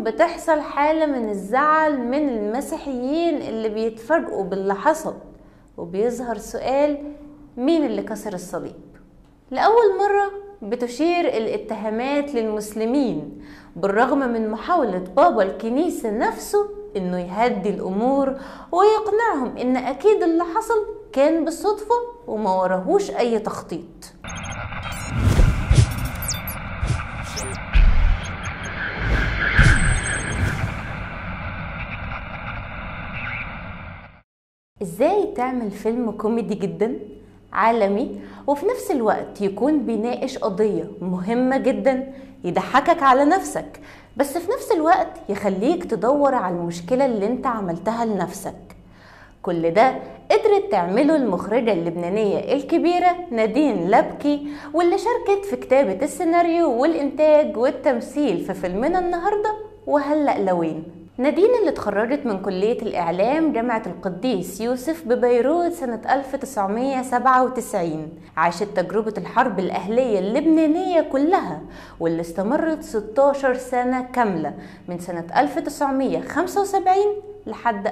بتحصل حالة من الزعل من المسيحيين اللي بيتفاجئوا باللي حصل وبيظهر سؤال مين اللي كسر الصليب لأول مرة بتشير الاتهامات للمسلمين بالرغم من محاولة بابا الكنيسة نفسه انه يهدي الامور ويقنعهم ان اكيد اللي حصل كان بالصدفة وما وراهوش اي تخطيط ازاي تعمل فيلم كوميدي جدا عالمي وفي نفس الوقت يكون بيناقش قضية مهمة جدا يضحكك على نفسك بس في نفس الوقت يخليك تدور على المشكلة اللي انت عملتها لنفسك كل ده قدرت تعمله المخرجة اللبنانية الكبيرة نادين لبكي واللي شاركت في كتابة السيناريو والإنتاج والتمثيل في فيلمنا النهاردة وهلأ لوين نادين اللي اتخرجت من كلية الإعلام جامعة القديس يوسف ببيروت سنة 1997 عاشت تجربة الحرب الأهلية اللبنانية كلها واللي استمرت 16 سنة كاملة من سنة 1975 لحد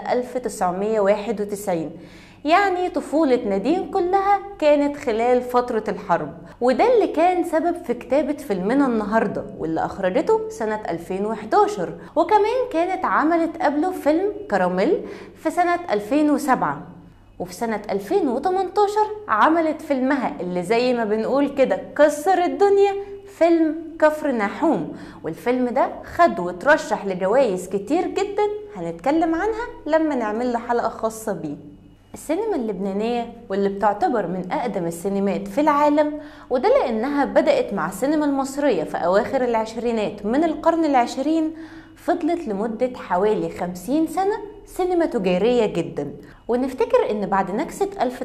1991 يعني طفولة نادين كلها كانت خلال فترة الحرب وده اللي كان سبب في كتابة فيلمنا النهاردة واللي أخرجته سنة 2011 وكمان كانت عملت قبله فيلم كراميل في سنة 2007 وفي سنة 2018 عملت فيلمها اللي زي ما بنقول كده كسر الدنيا فيلم كفر ناحوم والفيلم ده خد وترشح لجوائز كتير جدا هنتكلم عنها لما نعمل له حلقة خاصة بيه السينما اللبنانية واللي بتعتبر من أقدم السينمات في العالم وده لأنها بدأت مع السينما المصرية في أواخر العشرينات من القرن العشرين فضلت لمدة حوالي خمسين سنة سينما تجارية جدا ونفتكر ان بعد نكسة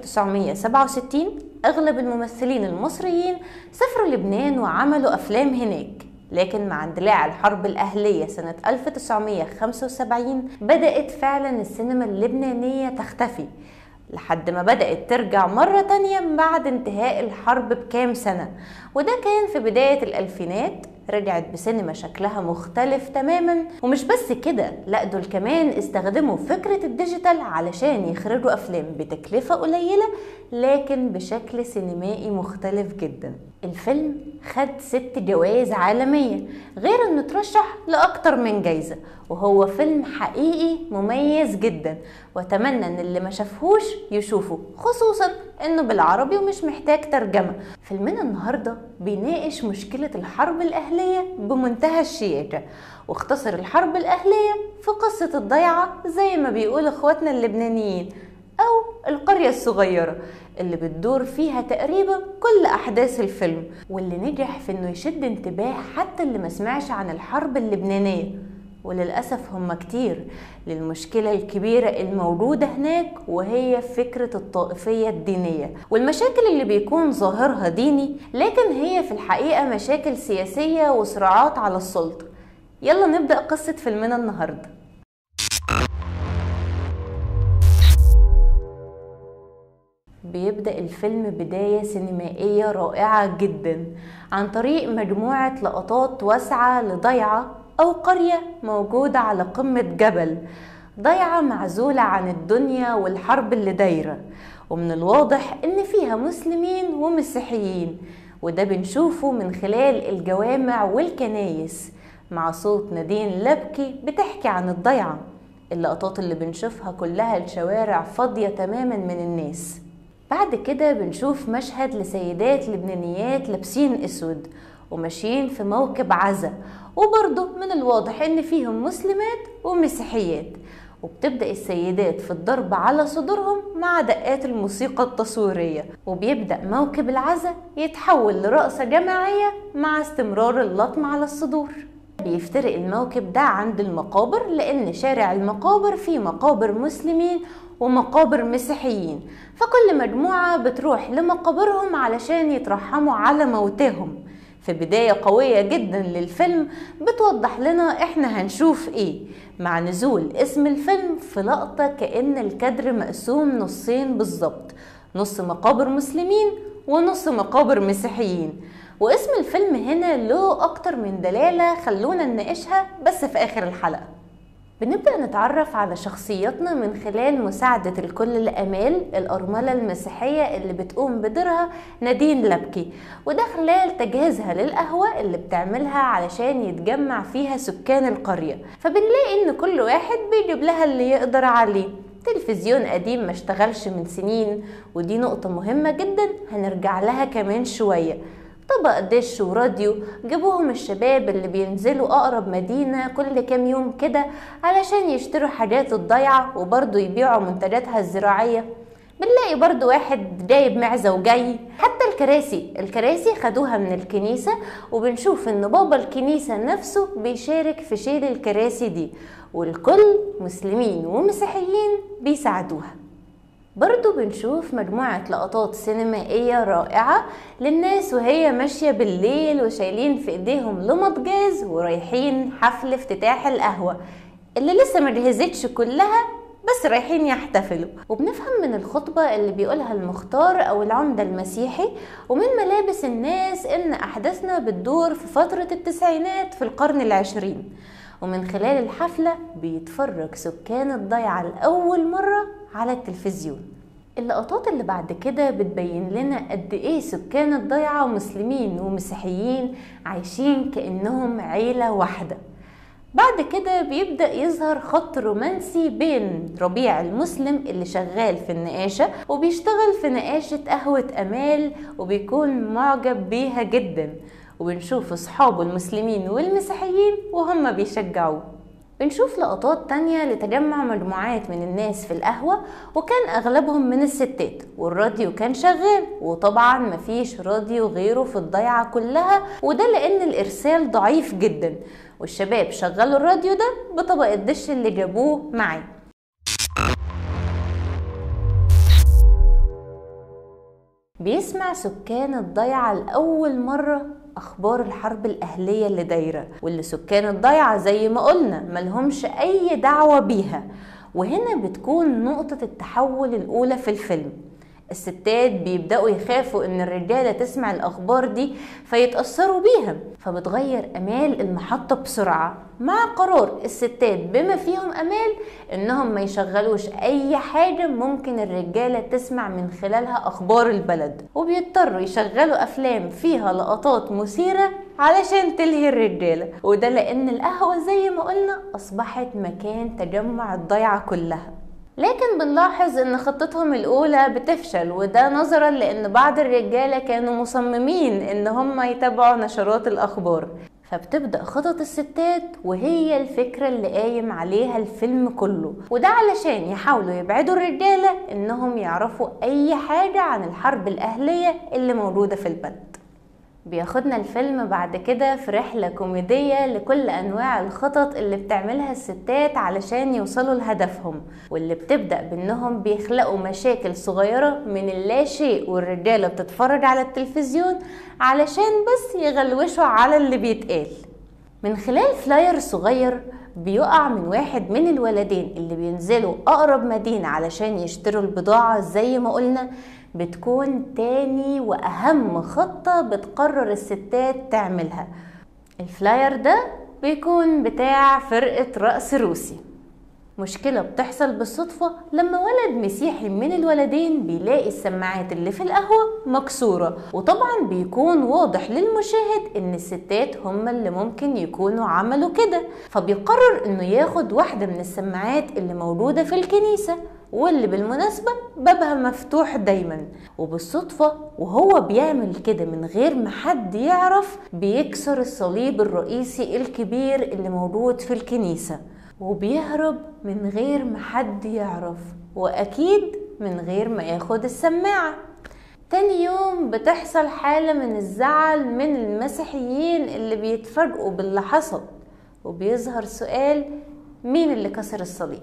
1967 اغلب الممثلين المصريين سافروا لبنان وعملوا افلام هناك لكن مع اندلاع الحرب الأهلية سنة 1975 بدأت فعلا السينما اللبنانية تختفي لحد ما بدأت ترجع مرة تانية بعد انتهاء الحرب بكام سنة وده كان في بداية الألفينات رجعت بسينما شكلها مختلف تماما ومش بس كده لا دول كمان استخدموا فكرة الديجيتال علشان يخرجوا أفلام بتكلفة قليلة لكن بشكل سينمائي مختلف جدا الفيلم خد ست جوائز عالمية غير انه ترشح لأكتر من جايزة وهو فيلم حقيقي مميز جدا واتمنى ان اللي ما شافهوش يشوفه خصوصا انه بالعربي ومش محتاج ترجمة فيلمنا النهاردة بيناقش مشكلة الحرب الأهلية بمنتهى الشياكة واختصر الحرب الأهلية في قصة الضيعة زي ما بيقول اخواتنا اللبنانيين أو القرية الصغيرة اللي بتدور فيها تقريبا كل أحداث الفيلم واللي نجح في إنه يشد انتباه حتى اللي ما سمعش عن الحرب اللبنانية وللأسف هم كتير للمشكلة الكبيرة الموجودة هناك وهي فكرة الطائفية الدينية والمشاكل اللي بيكون ظاهرها ديني لكن هي في الحقيقة مشاكل سياسية وصراعات على السلطة يلا نبدأ قصة فيلمنا النهارده بيبدأ الفيلم بداية سينمائية رائعة جدا عن طريق مجموعة لقطات واسعة لضيعة أو قرية موجودة على قمة جبل ضيعة معزولة عن الدنيا والحرب اللي دايرة ومن الواضح إن فيها مسلمين ومسيحيين وده بنشوفه من خلال الجوامع والكنايس مع صوت نادين لبكي بتحكي عن الضيعة اللقطات اللي بنشوفها كلها الشوارع فاضية تماما من الناس بعد كده بنشوف مشهد لسيدات لبنانيات لابسين اسود وماشيين في موكب عزا وبرضه من الواضح ان فيهم مسلمات ومسيحيات وبتبدأ السيدات في الضرب على صدورهم مع دقات الموسيقى التصويرية وبيبدأ موكب العزا يتحول لرقصة جماعية مع استمرار اللطم على الصدور بيفترق الموكب ده عند المقابر لأن شارع المقابر فيه مقابر مسلمين ومقابر مسيحيين فكل مجموعة بتروح لمقابرهم علشان يترحموا على موتاهم في بداية قوية جدا للفيلم بتوضح لنا احنا هنشوف ايه مع نزول اسم الفيلم في لقطة كأن الكادر مقسوم نصين بالظبط نص مقابر مسلمين ونص مقابر مسيحيين واسم الفيلم هنا له أكتر من دلالة خلونا نناقشها بس في آخر الحلقة بنبدأ نتعرف على شخصياتنا من خلال مساعدة الكل لأمال الأرملة المسيحية اللي بتقوم بدورها نادين لبكي وده خلال تجهيزها للقهوة اللي بتعملها علشان يتجمع فيها سكان القرية فبنلاقي إن كل واحد بيجيب لها اللي يقدر عليه تلفزيون قديم ما اشتغلش من سنين ودي نقطة مهمة جدا هنرجع لها كمان شوية طبق دش وراديو جابوهم الشباب اللي بينزلوا أقرب مدينة كل كام يوم كده علشان يشتروا حاجات الضيعة وبرضه يبيعوا منتجاتها الزراعية بنلاقي برضو واحد جايب معزة وجاي حتى الكراسي الكراسي خدوها من الكنيسة وبنشوف ان بابا الكنيسة نفسه بيشارك في شيل الكراسي دي والكل مسلمين ومسيحيين بيساعدوها برضو بنشوف مجموعة لقطات سينمائية رائعة للناس وهي ماشية بالليل وشايلين في ايديهم لمط جاز ورايحين حفل افتتاح القهوة اللي لسه مجهزتش كلها بس رايحين يحتفلوا وبنفهم من الخطبة اللي بيقولها المختار أو العمدة المسيحي ومن ملابس الناس إن أحداثنا بتدور في فترة التسعينات في القرن العشرين ومن خلال الحفلة بيتفرج سكان الضيعة لأول مرة على التلفزيون اللقطات اللي بعد كده بتبين لنا قد ايه سكان الضيعة مسلمين ومسيحيين عايشين كأنهم عيلة واحدة بعد كده بيبدأ يظهر خط رومانسي بين ربيع المسلم اللي شغال في النقاشة وبيشتغل في نقاشة قهوة أمال وبيكون معجب بيها جدا وبنشوف أصحابه المسلمين والمسيحيين وهم بيشجعوه بنشوف لقطات تانية لتجمع مجموعات من الناس في القهوة وكان أغلبهم من الستات والراديو كان شغال وطبعا مفيش راديو غيره في الضيعة كلها وده لأن الإرسال ضعيف جدا والشباب شغلوا الراديو ده بطبق الدش اللي جابوه معاه بيسمع سكان الضيعة لأول مرة أخبار الحرب الأهلية اللي دايرة واللي سكان الضيعة زي ما قلنا ملهمش أي دعوة بيها وهنا بتكون نقطة التحول الأولى في الفيلم الستات بيبدأوا يخافوا إن الرجالة تسمع الأخبار دي فيتأثروا بيها فبتغير أمال المحطة بسرعة مع قرار الستات بما فيهم أمال إنهم ما يشغلوش أي حاجة ممكن الرجالة تسمع من خلالها أخبار البلد وبيضطروا يشغلوا أفلام فيها لقطات مثيرة علشان تلهي الرجالة وده لأن القهوة زي ما قلنا أصبحت مكان تجمع الضيعة كلها لكن بنلاحظ ان خطتهم الاولى بتفشل وده نظرا لان بعض الرجالة كانوا مصممين ان هم يتابعوا نشرات الاخبار فبتبدأ خطط الستات وهي الفكرة اللي قايم عليها الفيلم كله وده علشان يحاولوا يبعدوا الرجالة انهم يعرفوا اي حاجة عن الحرب الاهلية اللي موجودة في البلد بياخدنا الفيلم بعد كده في رحلة كوميدية لكل أنواع الخطط اللي بتعملها الستات علشان يوصلوا لهدفهم واللي بتبدأ بأنهم بيخلقوا مشاكل صغيرة من اللا شيء والرجالة بتتفرج على التلفزيون علشان بس يغلوشوا على اللي بيتقال من خلال فلاير صغير بيقع من واحد من الولدين اللي بينزلوا أقرب مدينة علشان يشتروا البضاعة زي ما قلنا بتكون تاني وأهم خطة بتقرر الستات تعملها الفلاير ده بيكون بتاع فرقة رأس روسي مشكلة بتحصل بالصدفة لما ولد مسيحي من الولدين بيلاقي السماعات اللي في القهوة مكسورة وطبعا بيكون واضح للمشاهد ان الستات هم اللي ممكن يكونوا عملوا كده فبيقرر انه ياخد واحدة من السماعات اللي موجودة في الكنيسة واللي بالمناسبة بابها مفتوح دايما وبالصدفة وهو بيعمل كده من غير ما حد يعرف بيكسر الصليب الرئيسي الكبير اللي موجود في الكنيسة وبيهرب من غير ما حد يعرف واكيد من غير ما ياخد السماعة تاني يوم بتحصل حالة من الزعل من المسيحيين اللي بيتفاجئوا باللي حصل وبيظهر سؤال مين اللي كسر الصليب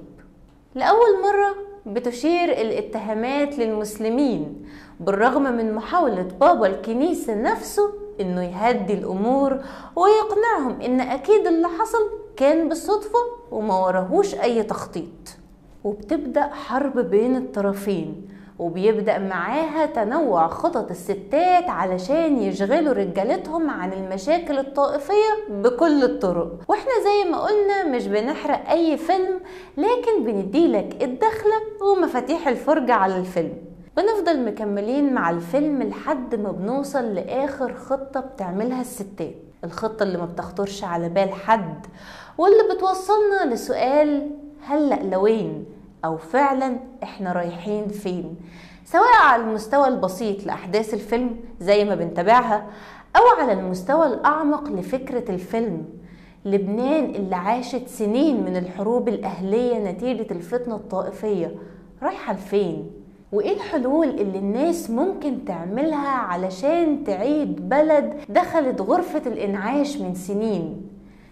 لأول مرة بتشير الاتهامات للمسلمين بالرغم من محاولة بابا الكنيسة نفسه انه يهدي الامور ويقنعهم ان اكيد اللي حصل كان بالصدفة وما وراهوش اي تخطيط وبتبدأ حرب بين الطرفين وبيبدأ معاها تنوع خطط الستات علشان يشغلوا رجالتهم عن المشاكل الطائفية بكل الطرق واحنا زي ما قلنا مش بنحرق اي فيلم لكن بنديلك الدخلة ومفاتيح الفرجة على الفيلم بنفضل مكملين مع الفيلم لحد ما بنوصل لآخر خطة بتعملها الستات الخطة اللي ما بتخطرش على بال حد واللي بتوصلنا لسؤال هلأ لوين أو فعلا احنا رايحين فين سواء على المستوى البسيط لأحداث الفيلم زي ما بنتابعها أو على المستوى الأعمق لفكرة الفيلم لبنان اللي عاشت سنين من الحروب الأهلية نتيجة الفتنة الطائفية رايحة لفين؟ وإيه الحلول اللي الناس ممكن تعملها علشان تعيد بلد دخلت غرفة الإنعاش من سنين؟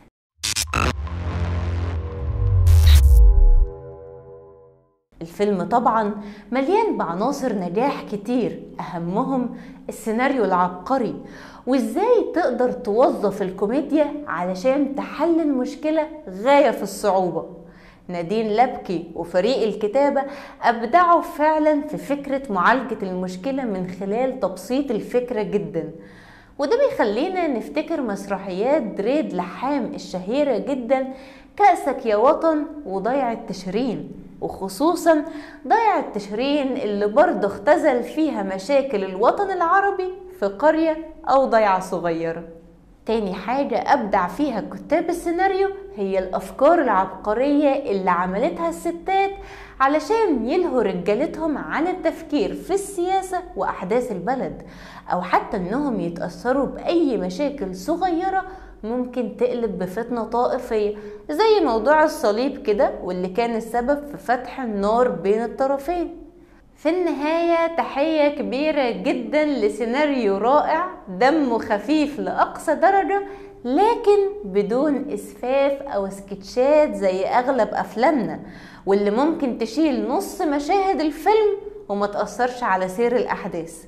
الفيلم طبعا مليان بعناصر نجاح كتير أهمهم السيناريو العبقري وإزاي تقدر توظف الكوميديا علشان تحل المشكلة غاية في الصعوبة نادين لبكي وفريق الكتابة أبدعوا فعلا في فكرة معالجة المشكلة من خلال تبسيط الفكرة جدا وده بيخلينا نفتكر مسرحيات دريد لحام الشهيرة جدا كأسك يا وطن وضيع التشرين وخصوصا ضيع التشرين اللي برضه اختزل فيها مشاكل الوطن العربي في قرية أو ضيعة صغيرة تاني حاجة أبدع فيها كتاب السيناريو هي الأفكار العبقرية اللي عملتها الستات علشان يلهوا رجالتهم عن التفكير في السياسة وأحداث البلد أو حتى إنهم يتأثروا بأي مشاكل صغيرة ممكن تقلب بفتنة طائفية زي موضوع الصليب كده واللي كان السبب في فتح النار بين الطرفين في النهاية تحية كبيرة جدا لسيناريو رائع دمه خفيف لأقصى درجة لكن بدون إسفاف أو سكتشات زي أغلب أفلامنا واللي ممكن تشيل نص مشاهد الفيلم وما تأثرش على سير الأحداث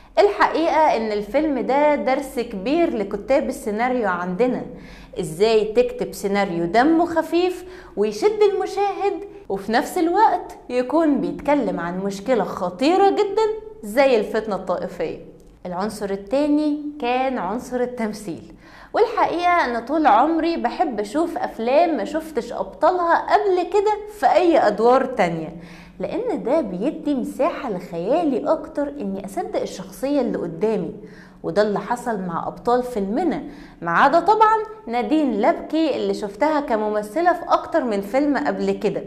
الحقيقة ان الفيلم ده درس كبير لكتاب السيناريو عندنا ازاي تكتب سيناريو دمه خفيف ويشد المشاهد وفي نفس الوقت يكون بيتكلم عن مشكلة خطيرة جدا زي الفتنة الطائفية العنصر التاني كان عنصر التمثيل والحقيقة أنا طول عمري بحب أشوف أفلام ما شفتش أبطالها قبل كده في أي أدوار تانية لان ده بيدي مساحة لخيالي اكتر اني اصدق الشخصية اللي قدامي وده اللي حصل مع ابطال فيلمنا ما عدا طبعا نادين لبكي اللي شفتها كممثلة في اكتر من فيلم قبل كده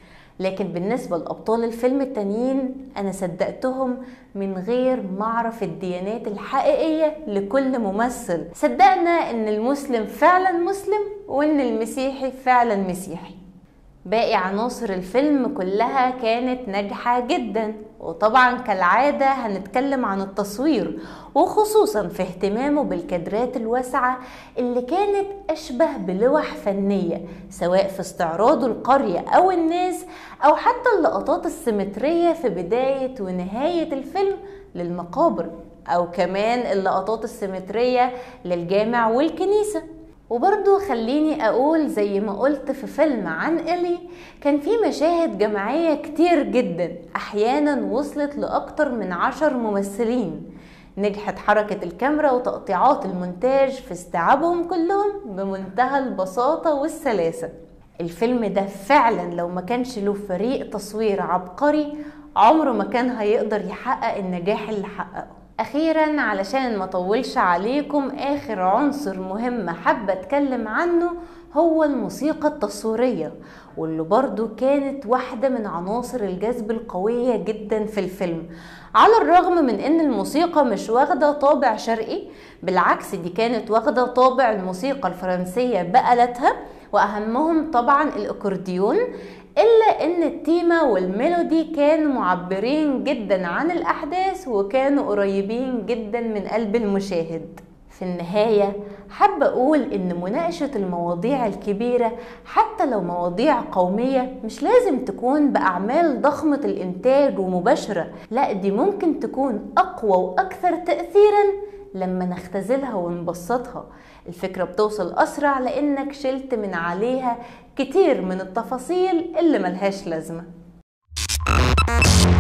لكن بالنسبة لأبطال الفيلم التانيين أنا صدقتهم من غير ما أعرف الديانات الحقيقية لكل ممثل صدقنا إن المسلم فعلا مسلم وإن المسيحي فعلا مسيحي باقي عناصر الفيلم كلها كانت ناجحة جدا وطبعا كالعادة هنتكلم عن التصوير وخصوصا في اهتمامه بالكادرات الواسعة اللي كانت أشبه بلوح فنية سواء في استعراض القرية أو الناس أو حتى اللقطات السيمترية في بداية ونهاية الفيلم للمقابر أو كمان اللقطات السيمترية للجامع والكنيسة وبرضو خليني أقول زي ما قلت في فيلم عن إلي كان في مشاهد جماعية كتير جدا أحيانا وصلت لأكتر من عشر ممثلين نجحت حركة الكاميرا وتقطيعات المونتاج في استيعابهم كلهم بمنتهى البساطة والسلاسة الفيلم ده فعلا لو ما كانش له فريق تصوير عبقري عمره ما كان هيقدر يحقق النجاح اللي حققه اخيرا علشان ما اطولش عليكم اخر عنصر مهم حابه اتكلم عنه هو الموسيقى التصويريه واللي برضو كانت واحدة من عناصر الجذب القوية جدا في الفيلم على الرغم من ان الموسيقى مش واخدة طابع شرقي بالعكس دي كانت واخدة طابع الموسيقى الفرنسية بآلتها واهمهم طبعا الاكورديون الا ان التيمة والميلودي كانوا معبرين جدا عن الاحداث وكانوا قريبين جدا من قلب المشاهد في النهاية حابة أقول إن مناقشة المواضيع الكبيرة حتى لو مواضيع قومية مش لازم تكون بأعمال ضخمة الإنتاج ومباشرة لا دي ممكن تكون أقوى وأكثر تأثيرا لما نختزلها ونبسطها الفكرة بتوصل أسرع لأنك شلت من عليها كتير من التفاصيل اللي ملهاش لازمة